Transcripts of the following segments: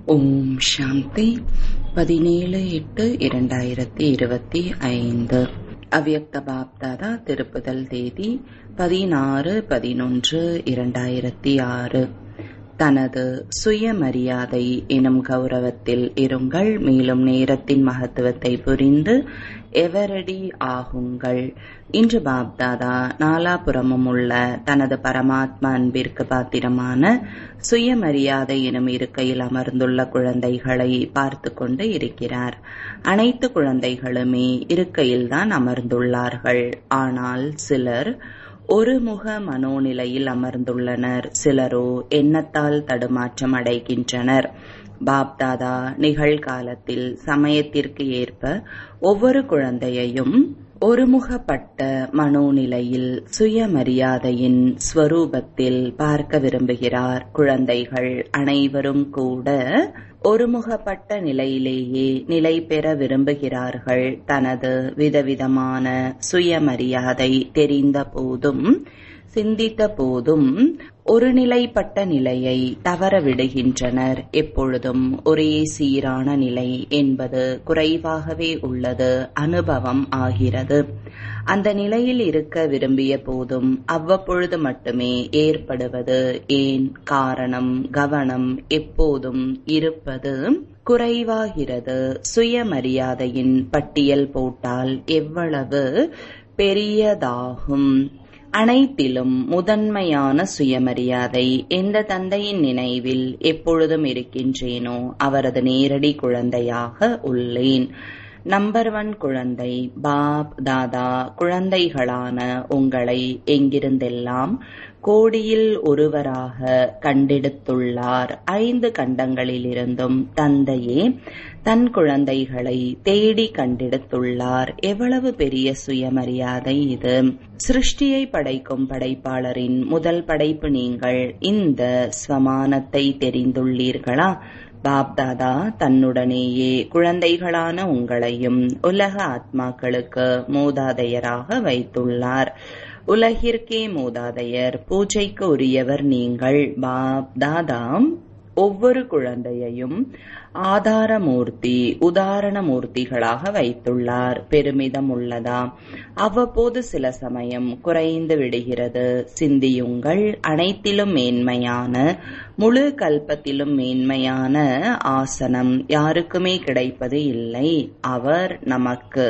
ஓம் சாந்தி பதினேழு எட்டு இரண்டாயிரத்தி இருபத்தி ஐந்து அவ்யக்த பாப்தாதா திருப்புதல் தேதி பதினாறு பதினொன்று இரண்டாயிரத்தி ஆறு தனது சுயமரியாதை எனும் கௌரவத்தில் இருங்கள் மேலும் நேரத்தின் மகத்துவத்தை புரிந்து எவரடி ஆகுங்கள் இன்று பாப்தாதா நாலாபுறமும் உள்ள தனது பரமாத்மா அன்பிற்கு பாத்திரமான சுயமரியாதை எனும் இருக்கையில் அமர்ந்துள்ள குழந்தைகளை பார்த்து கொண்டு இருக்கிறார் அனைத்து குழந்தைகளுமே இருக்கையில்தான் அமர்ந்துள்ளார்கள் ஆனால் சிலர் ஒருமுக மனோநிலையில் அமர்ந்துள்ளனர் சிலரோ எண்ணத்தால் தடுமாற்றம் அடைகின்றனர் பாப்தாதா நிகழ்காலத்தில் சமயத்திற்கு ஏற்ப ஒவ்வொரு குழந்தையையும் ஒருமுகப்பட்ட மனோநிலையில் சுயமரியாதையின் ஸ்வரூபத்தில் பார்க்க விரும்புகிறார் குழந்தைகள் அனைவரும் கூட ஒருமுகப்பட்ட நிலையிலேயே நிலை பெற விரும்புகிறார்கள் தனது விதவிதமான சுயமரியாதை தெரிந்த போதும் சிந்தித்த போதும் ஒருநிலைப்பட்ட நிலையை தவற விடுகின்றனர் எப்பொழுதும் ஒரே சீரான நிலை என்பது குறைவாகவே உள்ளது அனுபவம் ஆகிறது அந்த நிலையில் இருக்க விரும்பிய போதும் அவ்வப்பொழுது மட்டுமே ஏற்படுவது ஏன் காரணம் கவனம் எப்போதும் இருப்பது குறைவாகிறது சுயமரியாதையின் பட்டியல் போட்டால் எவ்வளவு பெரியதாகும் அனைத்திலும் முதன்மையான சுயமரியாதை எந்த தந்தையின் நினைவில் எப்பொழுதும் இருக்கின்றேனோ அவரது நேரடி குழந்தையாக உள்ளேன் நம்பர் ஒன் குழந்தை பாப் தாதா குழந்தைகளான உங்களை எங்கிருந்தெல்லாம் கோடியில் ஒருவராக கண்டெடுத்துள்ளார் ஐந்து கண்டங்களிலிருந்தும் தந்தையே தன் குழந்தைகளை தேடி கண்டெடுத்துள்ளார் எவ்வளவு பெரிய சுயமரியாதை இது சிருஷ்டியை படைக்கும் படைப்பாளரின் முதல் படைப்பு நீங்கள் இந்த ஸ்வமானத்தை தெரிந்துள்ளீர்களா பாப்தாதா தன்னுடனேயே குழந்தைகளான உங்களையும் உலக ஆத்மாக்களுக்கு மூதாதையராக வைத்துள்ளார் உலகிற்கே மூதாதையர் பூஜைக்கு உரியவர் நீங்கள் பாப் தாதாம் ஒவ்வொரு குழந்தையையும் ஆதாரமூர்த்தி உதாரண மூர்த்திகளாக வைத்துள்ளார் பெருமிதம் உள்ளதா அவ்வப்போது சில சமயம் குறைந்து விடுகிறது சிந்தியுங்கள் அனைத்திலும் மேன்மையான முழு கல்பத்திலும் மேன்மையான ஆசனம் யாருக்குமே கிடைப்பது இல்லை அவர் நமக்கு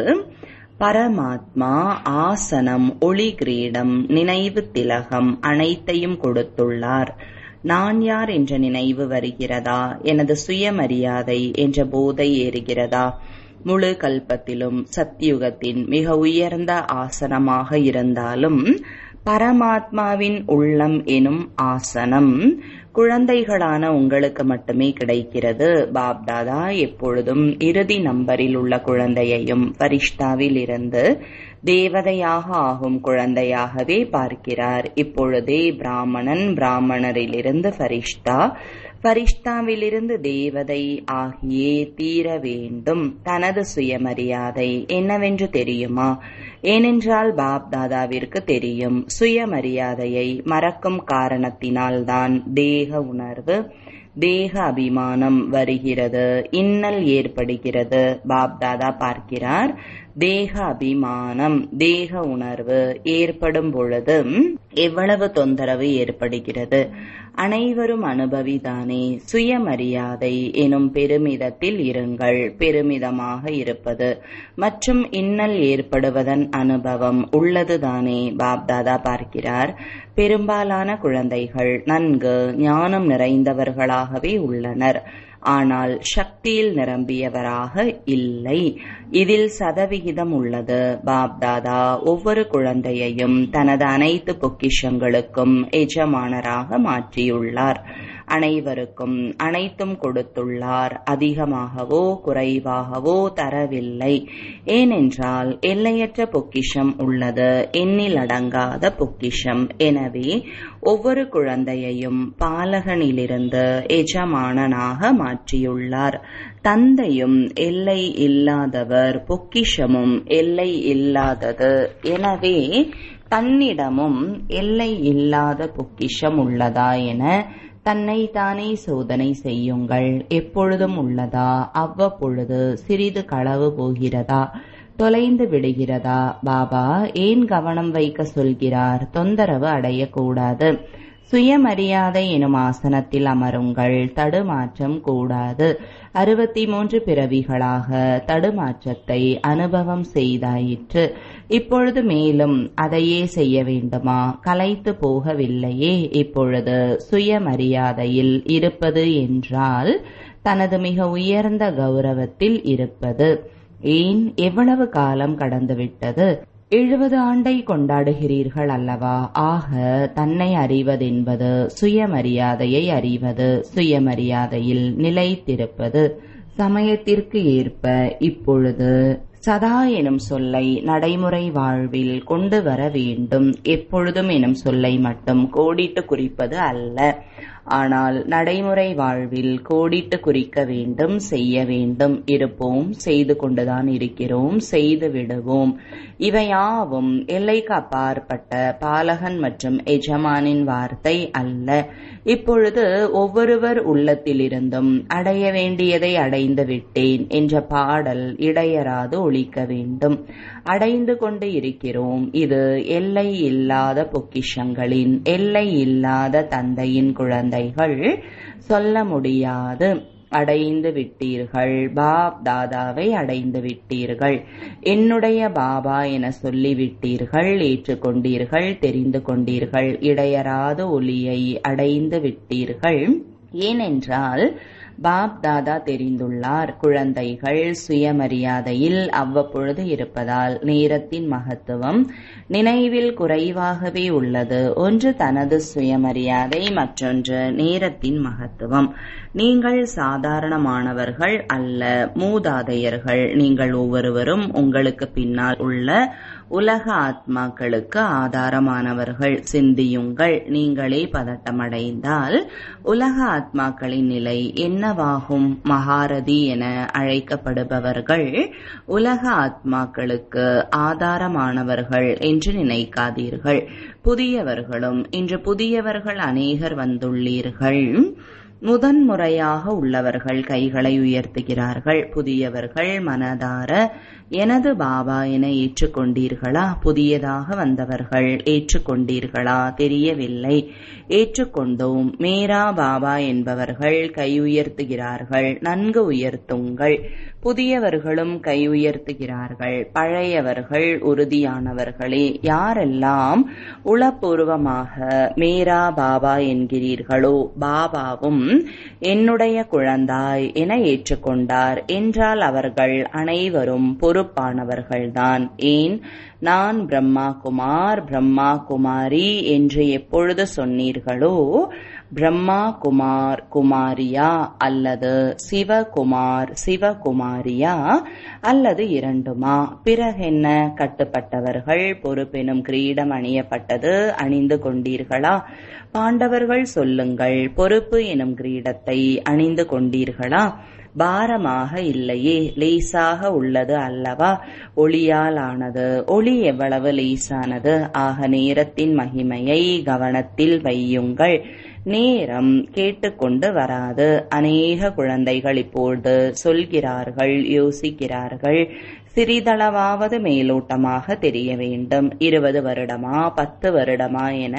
பரமாத்மா ஆசனம் ஒளி கிரீடம் நினைவு திலகம் அனைத்தையும் கொடுத்துள்ளார் நான் யார் என்ற நினைவு வருகிறதா எனது சுயமரியாதை என்ற போதை ஏறுகிறதா முழு கல்பத்திலும் சத்தியுகத்தின் மிக உயர்ந்த ஆசனமாக இருந்தாலும் பரமாத்மாவின் உள்ளம் எனும் ஆசனம் குழந்தைகளான உங்களுக்கு மட்டுமே கிடைக்கிறது பாப்தாதா எப்பொழுதும் இறுதி நம்பரில் உள்ள குழந்தையையும் பரிஷ்டாவில் இருந்து தேவதையாக ஆகும் குழந்தையாகவே பார்க்கிறார் இப்பொழுதே பிராமணன் பிராமணரிலிருந்து ஃபரிஷ்தா பரிஷ்டாவிலிருந்து தேவதை ஆகியே தீர வேண்டும் தனது சுயமரியாதை என்னவென்று தெரியுமா ஏனென்றால் பாப் தாதாவிற்கு தெரியும் சுயமரியாதையை மறக்கும் காரணத்தினால்தான் தேக உணர்வு தேக அபிமானம் வருகிறது இன்னல் ஏற்படுகிறது பாப்தாதா பார்க்கிறார் தேக அபிமானம் தேக உணர்வு ஏற்படும் பொழுது எவ்வளவு தொந்தரவு ஏற்படுகிறது அனைவரும் அனுபவிதானே சுயமரியாதை எனும் பெருமிதத்தில் இருங்கள் பெருமிதமாக இருப்பது மற்றும் இன்னல் ஏற்படுவதன் அனுபவம் உள்ளதுதானே பாப்தாதா பார்க்கிறார் பெரும்பாலான குழந்தைகள் நன்கு ஞானம் நிறைந்தவர்களாகவே உள்ளனர் ஆனால் சக்தியில் நிரம்பியவராக இல்லை இதில் சதவிகிதம் உள்ளது பாப்தாதா ஒவ்வொரு குழந்தையையும் தனது அனைத்து பொக்கிஷங்களுக்கும் எஜமானராக மாற்றியுள்ளார் அனைவருக்கும் அனைத்தும் கொடுத்துள்ளார் அதிகமாகவோ குறைவாகவோ தரவில்லை ஏனென்றால் எல்லையற்ற பொக்கிஷம் உள்ளது எண்ணில் அடங்காத பொக்கிஷம் எனவே ஒவ்வொரு குழந்தையையும் பாலகனிலிருந்து எஜமானனாக மாற்றியுள்ளார் தந்தையும் எல்லை இல்லாதவர் பொக்கிஷமும் எல்லை இல்லாதது எனவே தன்னிடமும் எல்லை இல்லாத பொக்கிஷம் உள்ளதா என தன்னை தானே சோதனை செய்யுங்கள் எப்பொழுதும் உள்ளதா அவ்வப்பொழுது சிறிது களவு போகிறதா தொலைந்து விடுகிறதா பாபா ஏன் கவனம் வைக்க சொல்கிறார் தொந்தரவு அடையக்கூடாது சுயமரியாதை எனும் ஆசனத்தில் அமருங்கள் தடுமாற்றம் கூடாது அறுபத்தி மூன்று பிறவிகளாக தடுமாற்றத்தை அனுபவம் செய்தாயிற்று இப்பொழுது மேலும் அதையே செய்ய வேண்டுமா கலைத்து போகவில்லையே இப்பொழுது சுயமரியாதையில் இருப்பது என்றால் தனது மிக உயர்ந்த கௌரவத்தில் இருப்பது ஏன் எவ்வளவு காலம் கடந்துவிட்டது எழுபது ஆண்டை கொண்டாடுகிறீர்கள் அல்லவா ஆக தன்னை அறிவதென்பது சுயமரியாதையை அறிவது சுயமரியாதையில் நிலைத்திருப்பது சமயத்திற்கு ஏற்ப இப்பொழுது சதா எனும் சொல்லை நடைமுறை வாழ்வில் கொண்டு வர வேண்டும் எப்பொழுதும் எனும் சொல்லை மட்டும் கோடிட்டு குறிப்பது அல்ல ஆனால் நடைமுறை வாழ்வில் கோடிட்டு குறிக்க வேண்டும் செய்ய வேண்டும் இருப்போம் செய்து கொண்டுதான் இருக்கிறோம் செய்து விடுவோம் இவையாவும் எல்லைக்கு அப்பாற்பட்ட பாலகன் மற்றும் எஜமானின் வார்த்தை அல்ல இப்பொழுது ஒவ்வொருவர் உள்ளத்திலிருந்தும் அடைய வேண்டியதை அடைந்து விட்டேன் என்ற பாடல் இடையராது ஒழிக்க வேண்டும் அடைந்து கொண்டு இருக்கிறோம் இது எல்லை இல்லாத பொக்கிஷங்களின் எல்லை இல்லாத தந்தையின் குழந்தைகள் சொல்ல முடியாது அடைந்து விட்டீர்கள் பாப் தாதாவை அடைந்து விட்டீர்கள் என்னுடைய பாபா என சொல்லிவிட்டீர்கள் ஏற்றுக்கொண்டீர்கள் தெரிந்து கொண்டீர்கள் இடையராத ஒளியை அடைந்து விட்டீர்கள் ஏனென்றால் பாப் தாதா தெரிந்துள்ளார் குழந்தைகள் சுயமரியாதையில் அவ்வப்பொழுது இருப்பதால் நேரத்தின் மகத்துவம் நினைவில் குறைவாகவே உள்ளது ஒன்று தனது சுயமரியாதை மற்றொன்று நேரத்தின் மகத்துவம் நீங்கள் சாதாரணமானவர்கள் அல்ல மூதாதையர்கள் நீங்கள் ஒவ்வொருவரும் உங்களுக்கு பின்னால் உள்ள உலக ஆத்மாக்களுக்கு ஆதாரமானவர்கள் சிந்தியுங்கள் நீங்களே பதட்டமடைந்தால் உலக ஆத்மாக்களின் நிலை என்னவாகும் மகாரதி என அழைக்கப்படுபவர்கள் உலக ஆத்மாக்களுக்கு ஆதாரமானவர்கள் என்று நினைக்காதீர்கள் புதியவர்களும் இன்று புதியவர்கள் அநேகர் வந்துள்ளீர்கள் முதன்முறையாக உள்ளவர்கள் கைகளை உயர்த்துகிறார்கள் புதியவர்கள் மனதார எனது பாபா என ஏற்றுக்கொண்டீர்களா புதியதாக வந்தவர்கள் ஏற்றுக்கொண்டீர்களா தெரியவில்லை ஏற்றுக்கொண்டோம் மேரா பாபா என்பவர்கள் கை உயர்த்துகிறார்கள் நன்கு உயர்த்துங்கள் புதியவர்களும் கை உயர்த்துகிறார்கள் பழையவர்கள் உறுதியானவர்களே யாரெல்லாம் உளப்பூர்வமாக மேரா பாபா என்கிறீர்களோ பாபாவும் என்னுடைய குழந்தாய் என ஏற்றுக்கொண்டார் என்றால் அவர்கள் அனைவரும் பொறுப்பானவர்கள்தான் ஏன் நான் பிரம்மா குமார் பிரம்மா குமாரி என்று எப்பொழுது சொன்னீர்களோ பிரம்மா குமார் குமாரியா அல்லது சிவகுமார் சிவகுமாரியா அல்லது இரண்டுமா பிறகென்ன கட்டுப்பட்டவர்கள் பொறுப்பெனும் கிரீடம் அணியப்பட்டது அணிந்து கொண்டீர்களா பாண்டவர்கள் சொல்லுங்கள் பொறுப்பு எனும் கிரீடத்தை அணிந்து கொண்டீர்களா பாரமாக இல்லையே லேசாக உள்ளது அல்லவா ஒளியால் ஆனது ஒளி எவ்வளவு லேசானது ஆக நேரத்தின் மகிமையை கவனத்தில் வையுங்கள் நேரம் கேட்டுக்கொண்டு வராது அநேக குழந்தைகள் இப்பொழுது சொல்கிறார்கள் யோசிக்கிறார்கள் சிறிதளவாவது மேலோட்டமாக தெரிய வேண்டும் இருபது வருடமா பத்து வருடமா என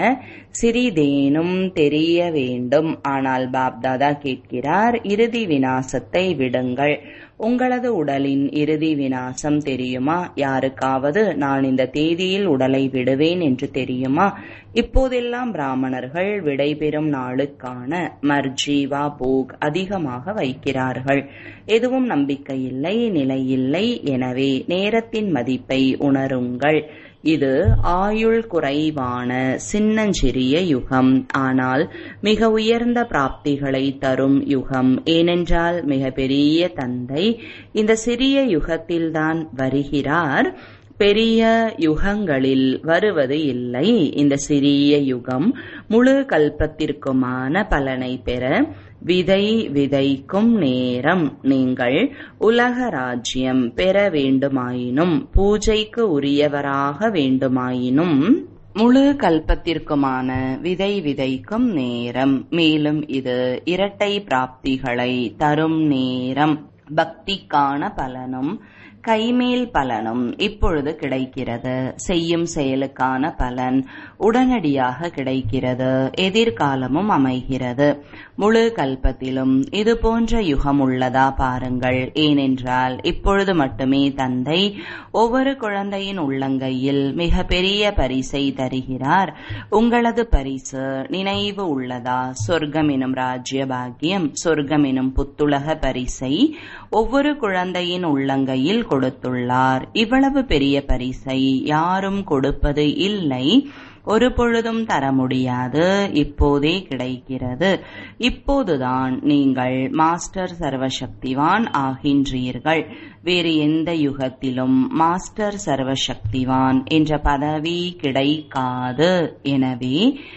சிறிதேனும் தெரிய வேண்டும் ஆனால் பாப்தாதா கேட்கிறார் இறுதி வினாசத்தை விடுங்கள் உங்களது உடலின் இறுதி வினாசம் தெரியுமா யாருக்காவது நான் இந்த தேதியில் உடலை விடுவேன் என்று தெரியுமா இப்போதெல்லாம் பிராமணர்கள் விடைபெறும் நாளுக்கான மர்ஜீவா போக் அதிகமாக வைக்கிறார்கள் எதுவும் நம்பிக்கையில்லை நிலையில்லை எனவே நேரத்தின் மதிப்பை உணருங்கள் இது ஆயுள் குறைவான சின்னஞ்சிறிய யுகம் ஆனால் மிக உயர்ந்த பிராப்திகளை தரும் யுகம் ஏனென்றால் மிக பெரிய தந்தை இந்த சிறிய யுகத்தில்தான் வருகிறார் பெரிய யுகங்களில் வருவது இல்லை இந்த சிறிய யுகம் முழு கல்பத்திற்குமான பலனை பெற விதை விதைக்கும் நேரம் நீங்கள் உலக ராஜ்யம் பெற வேண்டுமாயினும் பூஜைக்கு உரியவராக வேண்டுமாயினும் முழு கல்பத்திற்குமான விதை விதைக்கும் நேரம் மேலும் இது இரட்டை பிராப்திகளை தரும் நேரம் பக்திக்கான பலனும் கைமேல் பலனும் இப்பொழுது கிடைக்கிறது செய்யும் செயலுக்கான பலன் உடனடியாக கிடைக்கிறது எதிர்காலமும் அமைகிறது முழு கல்பத்திலும் இது போன்ற யுகம் உள்ளதா பாருங்கள் ஏனென்றால் இப்பொழுது மட்டுமே தந்தை ஒவ்வொரு குழந்தையின் உள்ளங்கையில் மிக பெரிய பரிசை தருகிறார் உங்களது பரிசு நினைவு உள்ளதா சொர்க்கம் எனும் ராஜ்ய பாக்கியம் சொர்க்கம் எனும் புத்துலக பரிசை ஒவ்வொரு குழந்தையின் உள்ளங்கையில் கொடுத்துள்ளார் இவ்வளவு பெரிய பரிசை யாரும் கொடுப்பது இல்லை ஒரு பொழுதும் தர முடியாது இப்போதே கிடைக்கிறது இப்போதுதான் நீங்கள் மாஸ்டர் சர்வசக்திவான் ஆகின்றீர்கள் வேறு எந்த யுகத்திலும் மாஸ்டர் சர்வசக்திவான் என்ற பதவி கிடைக்காது எனவே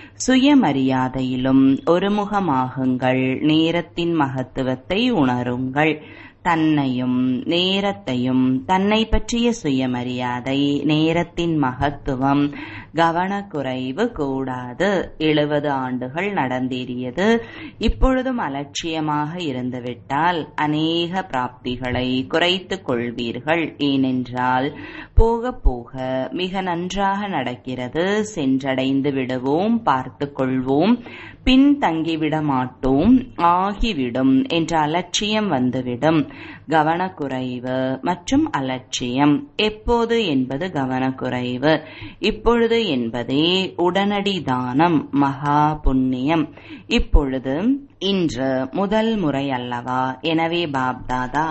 சுயமரியாதையிலும் ஒருமுகமாகுங்கள் நேரத்தின் மகத்துவத்தை உணருங்கள் தன்னையும் நேரத்தையும் தன்னை பற்றிய சுயமரியாதை நேரத்தின் மகத்துவம் கவனக்குறைவு கூடாது எழுபது ஆண்டுகள் நடந்தேறியது இப்பொழுதும் அலட்சியமாக இருந்துவிட்டால் அநேக பிராப்திகளை குறைத்துக் கொள்வீர்கள் ஏனென்றால் போக போக மிக நன்றாக நடக்கிறது சென்றடைந்து விடுவோம் பார்த்து கொள்வோம் பின் தங்கிவிட மாட்டோம் ஆகிவிடும் என்ற அலட்சியம் வந்துவிடும் கவனக்குறைவு மற்றும் அலட்சியம் எப்போது என்பது கவனக்குறைவு இப்பொழுது என்பதே உடனடி தானம் மகா புண்ணியம் இப்பொழுது இன்று முதல் முறை அல்லவா எனவே பாப்தாதா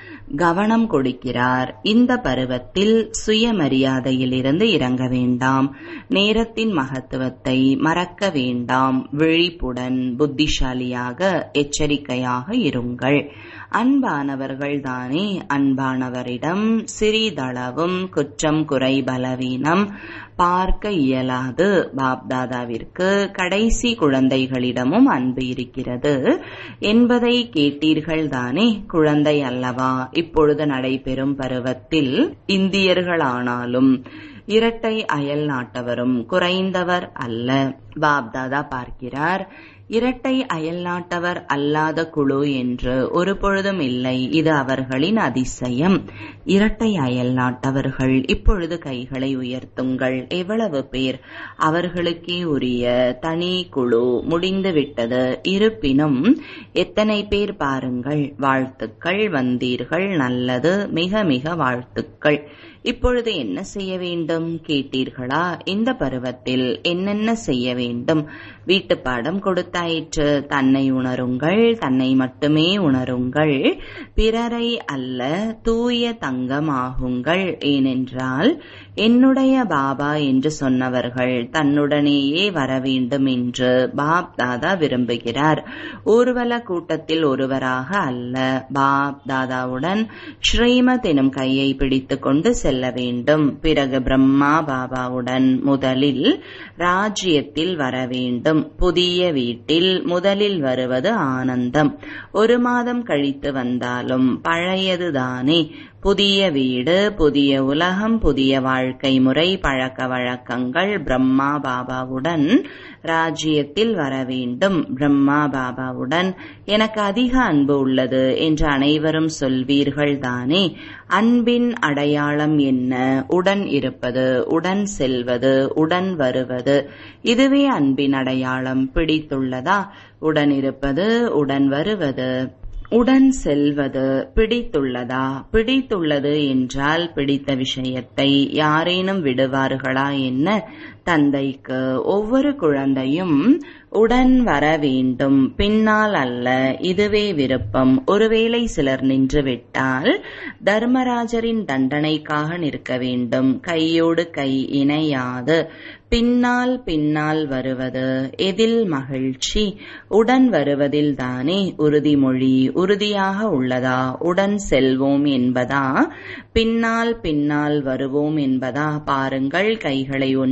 கவனம் கொடுக்கிறார் இந்த பருவத்தில் சுயமரியாதையிலிருந்து இறங்க வேண்டாம் நேரத்தின் மகத்துவத்தை மறக்க வேண்டாம் விழிப்புடன் புத்திசாலியாக எச்சரிக்கையாக இருங்கள் அன்பானவர்கள் தானே அன்பானவரிடம் சிறிதளவும் குற்றம் குறை பலவீனம் பார்க்க இயலாது பாப்தாதாவிற்கு கடைசி குழந்தைகளிடமும் அன்பு இருக்கிறது என்பதை கேட்டீர்கள் தானே குழந்தை அல்லவா இப்பொழுது நடைபெறும் பருவத்தில் இந்தியர்களானாலும் இரட்டை அயல் நாட்டவரும் குறைந்தவர் அல்ல பாப்தாதா பார்க்கிறார் இரட்டை அயல்நாட்டவர் அல்லாத குழு என்று ஒரு பொழுதும் இல்லை இது அவர்களின் அதிசயம் இரட்டை அயல்நாட்டவர்கள் இப்பொழுது கைகளை உயர்த்துங்கள் எவ்வளவு பேர் அவர்களுக்கே உரிய தனி குழு முடிந்துவிட்டது இருப்பினும் எத்தனை பேர் பாருங்கள் வாழ்த்துக்கள் வந்தீர்கள் நல்லது மிக மிக வாழ்த்துக்கள் இப்பொழுது என்ன செய்ய வேண்டும் கேட்டீர்களா இந்த பருவத்தில் என்னென்ன செய்ய வேண்டும் வீட்டு பாடம் கொடுத்தாயிற்று தன்னை உணருங்கள் தன்னை மட்டுமே உணருங்கள் பிறரை அல்ல தூய தங்கமாகுங்கள் ஏனென்றால் என்னுடைய பாபா என்று சொன்னவர்கள் தன்னுடனேயே வர வேண்டும் என்று பாப் தாதா விரும்புகிறார் ஊர்வல கூட்டத்தில் ஒருவராக அல்ல பாப் தாதாவுடன் ஸ்ரீமத் எனும் கையை பிடித்துக் கொண்டு செல்ல வேண்டும் பிறகு பிரம்மா பாபாவுடன் முதலில் ராஜ்யத்தில் வர வேண்டும் புதிய வீட்டில் முதலில் வருவது ஆனந்தம் ஒரு மாதம் கழித்து வந்தாலும் பழையதுதானே புதிய வீடு புதிய உலகம் புதிய வாழ்க்கை முறை பழக்க வழக்கங்கள் பிரம்மா பாபாவுடன் ராஜ்யத்தில் வர வேண்டும் பிரம்மா பாபாவுடன் எனக்கு அதிக அன்பு உள்ளது என்று அனைவரும் சொல்வீர்கள் தானே அன்பின் அடையாளம் என்ன உடன் இருப்பது உடன் செல்வது உடன் வருவது இதுவே அன்பின் அடையாளம் பிடித்துள்ளதா உடன் இருப்பது உடன் வருவது உடன் செல்வது பிடித்துள்ளதா பிடித்துள்ளது என்றால் பிடித்த விஷயத்தை யாரேனும் விடுவார்களா என்ன தந்தைக்கு ஒவ்வொரு குழந்தையும் உடன் வர வேண்டும் பின்னால் அல்ல இதுவே விருப்பம் ஒருவேளை சிலர் நின்றுவிட்டால் தர்மராஜரின் தண்டனைக்காக நிற்க வேண்டும் கையோடு கை இணையாது பின்னால் பின்னால் வருவது எதில் மகிழ்ச்சி உடன் வருவதில் தானே உறுதிமொழி உறுதியாக உள்ளதா உடன் செல்வோம் என்பதா பின்னால் பின்னால் வருவோம் என்பதா பாருங்கள் கைகளை ஒன்றாக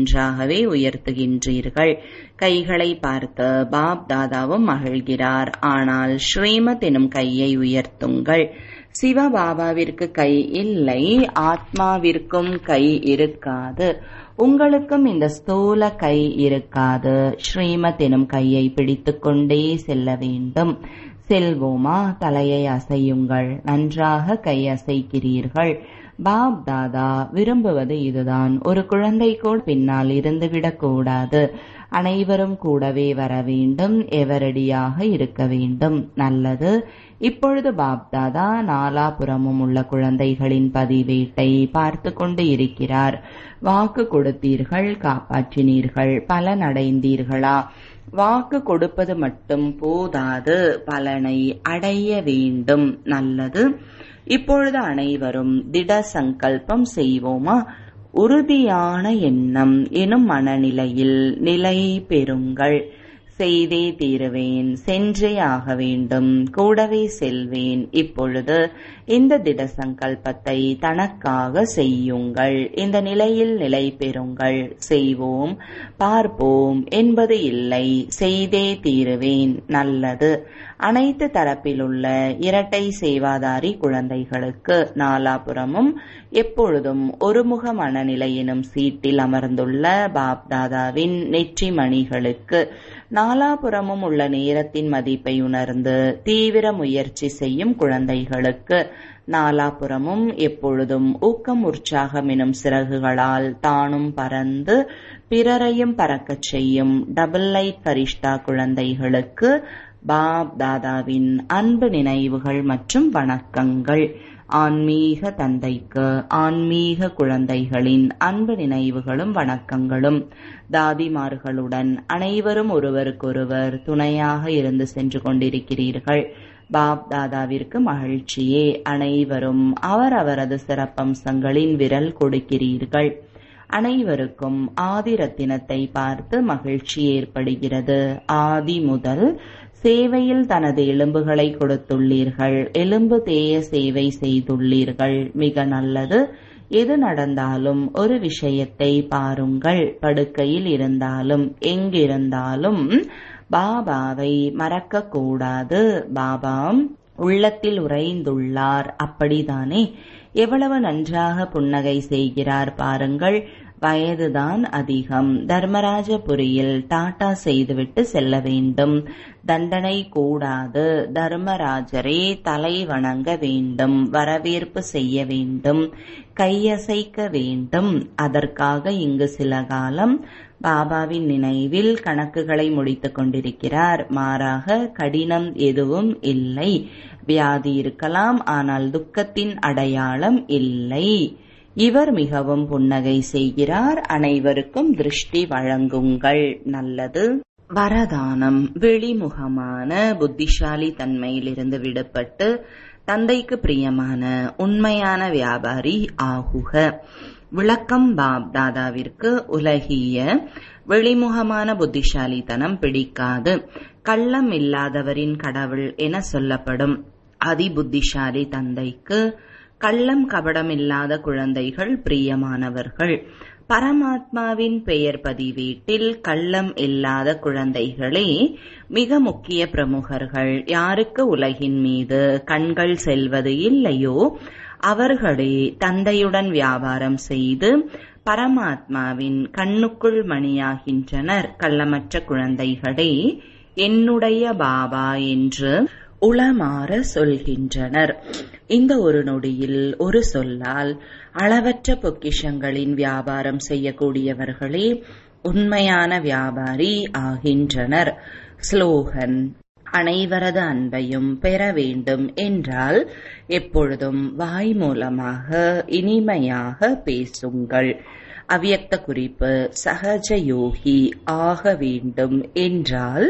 தானாகவே உயர்த்துகின்றீர்கள் கைகளை பார்த்து பாப் தாதாவும் மகிழ்கிறார் ஆனால் ஸ்ரீமத் எனும் கையை உயர்த்துங்கள் சிவபாபாவிற்கு கை இல்லை ஆத்மாவிற்கும் கை இருக்காது உங்களுக்கும் இந்த ஸ்தூல கை இருக்காது ஸ்ரீமத் எனும் கையை பிடித்துக்கொண்டே செல்ல வேண்டும் செல்வோமா தலையை அசையுங்கள் நன்றாக கை அசைக்கிறீர்கள் பாப் தாதா விரும்புவது இதுதான் ஒரு குழந்தை கூட பின்னால் இருந்துவிடக் கூடாது அனைவரும் கூடவே வர வேண்டும் எவரடியாக இருக்க வேண்டும் நல்லது இப்பொழுது பாப்தாதா நாலாபுறமும் உள்ள குழந்தைகளின் பதிவேட்டை பார்த்து கொண்டு இருக்கிறார் வாக்கு கொடுத்தீர்கள் காப்பாற்றினீர்கள் பலன் அடைந்தீர்களா வாக்கு கொடுப்பது மட்டும் போதாது பலனை அடைய வேண்டும் நல்லது இப்பொழுது அனைவரும் திட சங்கல்பம் செய்வோமா உறுதியான எண்ணம் எனும் மனநிலையில் நிலை பெறுங்கள் செய்தே தீருவேன் சென்றே ஆக வேண்டும் கூடவே செல்வேன் இப்பொழுது இந்த திட சங்கல்பத்தை தனக்காக செய்யுங்கள் இந்த நிலையில் நிலை பெறுங்கள் செய்வோம் பார்ப்போம் என்பது இல்லை செய்தே தீருவேன் நல்லது அனைத்து தரப்பிலுள்ள இரட்டை சேவாதாரி குழந்தைகளுக்கு நாலாபுறமும் எப்பொழுதும் ஒருமுக மனநிலை எனும் சீட்டில் அமர்ந்துள்ள பாப்தாதாவின் நெற்றி மணிகளுக்கு நாலாபுறமும் உள்ள நேரத்தின் மதிப்பை உணர்ந்து தீவிர முயற்சி செய்யும் குழந்தைகளுக்கு நாலாபுறமும் எப்பொழுதும் ஊக்கம் உற்சாகம் எனும் சிறகுகளால் தானும் பறந்து பிறரையும் பறக்கச் செய்யும் டபுள் லைட் பரிஷ்டா குழந்தைகளுக்கு பாப் தாதாவின் அன்பு நினைவுகள் மற்றும் வணக்கங்கள் ஆன்மீக தந்தைக்கு ஆன்மீக குழந்தைகளின் அன்பு நினைவுகளும் வணக்கங்களும் தாதிமார்களுடன் அனைவரும் ஒருவருக்கொருவர் துணையாக இருந்து சென்று கொண்டிருக்கிறீர்கள் பாப் தாதாவிற்கு மகிழ்ச்சியே அனைவரும் அவரவரது சிறப்பம்சங்களின் விரல் கொடுக்கிறீர்கள் அனைவருக்கும் ஆதி ரத்தினத்தை பார்த்து மகிழ்ச்சி ஏற்படுகிறது ஆதி முதல் சேவையில் தனது எலும்புகளை கொடுத்துள்ளீர்கள் எலும்பு தேய சேவை செய்துள்ளீர்கள் மிக நல்லது எது நடந்தாலும் ஒரு விஷயத்தை பாருங்கள் படுக்கையில் இருந்தாலும் எங்கிருந்தாலும் பாபாவை மறக்க கூடாது பாபா உள்ளத்தில் உறைந்துள்ளார் அப்படிதானே எவ்வளவு நன்றாக புன்னகை செய்கிறார் பாருங்கள் வயதுதான் அதிகம் தர்மராஜபுரியில் டாட்டா செய்துவிட்டு செல்ல வேண்டும் தண்டனை கூடாது தர்மராஜரே தலை வணங்க வேண்டும் வரவேற்பு செய்ய வேண்டும் கையசைக்க வேண்டும் அதற்காக இங்கு சில காலம் பாபாவின் நினைவில் கணக்குகளை முடித்துக் கொண்டிருக்கிறார் மாறாக கடினம் எதுவும் இல்லை வியாதி இருக்கலாம் ஆனால் துக்கத்தின் அடையாளம் இல்லை இவர் மிகவும் புன்னகை செய்கிறார் அனைவருக்கும் திருஷ்டி வழங்குங்கள் நல்லது வரதானம் வெளிமுகமான புத்திசாலி தன்மையிலிருந்து விடுபட்டு தந்தைக்கு பிரியமான உண்மையான வியாபாரி ஆகுக விளக்கம் பாப் தாதாவிற்கு உலகிய வெளிமுகமான புத்திசாலித்தனம் பிடிக்காது கள்ளம் இல்லாதவரின் கடவுள் என சொல்லப்படும் அதிபுத்திசாலி தந்தைக்கு கள்ளம் கபடம் இல்லாத குழந்தைகள் பிரியமானவர்கள் பரமாத்மாவின் பெயர் பதிவேட்டில் கள்ளம் இல்லாத குழந்தைகளே மிக முக்கிய பிரமுகர்கள் யாருக்கு உலகின் மீது கண்கள் செல்வது இல்லையோ அவர்களே தந்தையுடன் வியாபாரம் செய்து பரமாத்மாவின் கண்ணுக்குள் மணியாகின்றனர் கள்ளமற்ற குழந்தைகளே என்னுடைய பாபா என்று உளமாற சொல்கின்றனர் இந்த ஒரு நொடியில் ஒரு சொல்லால் அளவற்ற பொக்கிஷங்களின் வியாபாரம் செய்யக்கூடியவர்களே உண்மையான வியாபாரி ஆகின்றனர் ஸ்லோகன் அனைவரது அன்பையும் பெற வேண்டும் என்றால் எப்பொழுதும் வாய் மூலமாக இனிமையாக பேசுங்கள் அவ்யக்த குறிப்பு சகஜ யோகி ஆக வேண்டும் என்றால்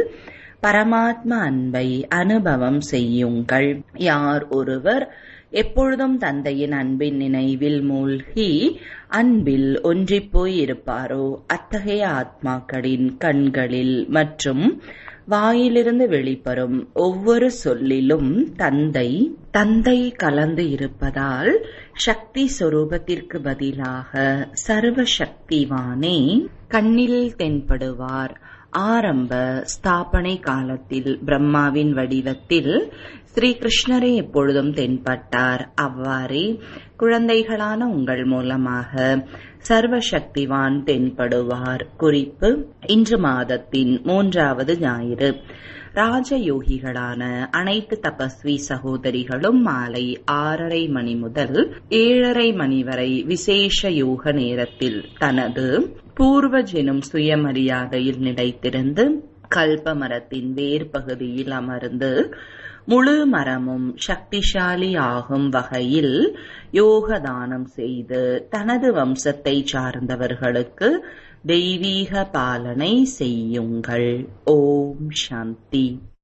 பரமாத்ம அன்பை அனுபவம் செய்யுங்கள் யார் ஒருவர் எப்பொழுதும் தந்தையின் அன்பின் நினைவில் மூழ்கி அன்பில் ஒன்றிப்போய் இருப்பாரோ அத்தகைய ஆத்மாக்களின் கண்களில் மற்றும் வாயிலிருந்து வெளிப்படும் ஒவ்வொரு சொல்லிலும் தந்தை தந்தை கலந்து இருப்பதால் சக்தி சொரூபத்திற்கு பதிலாக சர்வ சக்திவானே கண்ணில் தென்படுவார் ஆரம்ப ஸ்தாபனை காலத்தில் பிரம்மாவின் வடிவத்தில் ஸ்ரீ கிருஷ்ணரே எப்பொழுதும் தென்பட்டார் அவ்வாறே குழந்தைகளான உங்கள் மூலமாக சர்வ சக்திவான் தென்படுவார் குறிப்பு இன்று மாதத்தின் மூன்றாவது ஞாயிறு ராஜயோகிகளான அனைத்து தபஸ்வி சகோதரிகளும் மாலை ஆறரை மணி முதல் ஏழரை மணி வரை விசேஷ யோக நேரத்தில் தனது பூர்வ ஜெனும் சுயமரியாதையில் நிலைத்திருந்து கல்ப மரத்தின் வேர் பகுதியில் அமர்ந்து முழு மரமும் சக்திசாலி ஆகும் வகையில் யோக தானம் செய்து தனது வம்சத்தை சார்ந்தவர்களுக்கு தெய்வீக பாலனை செய்யுங்கள் ஓம் சாந்தி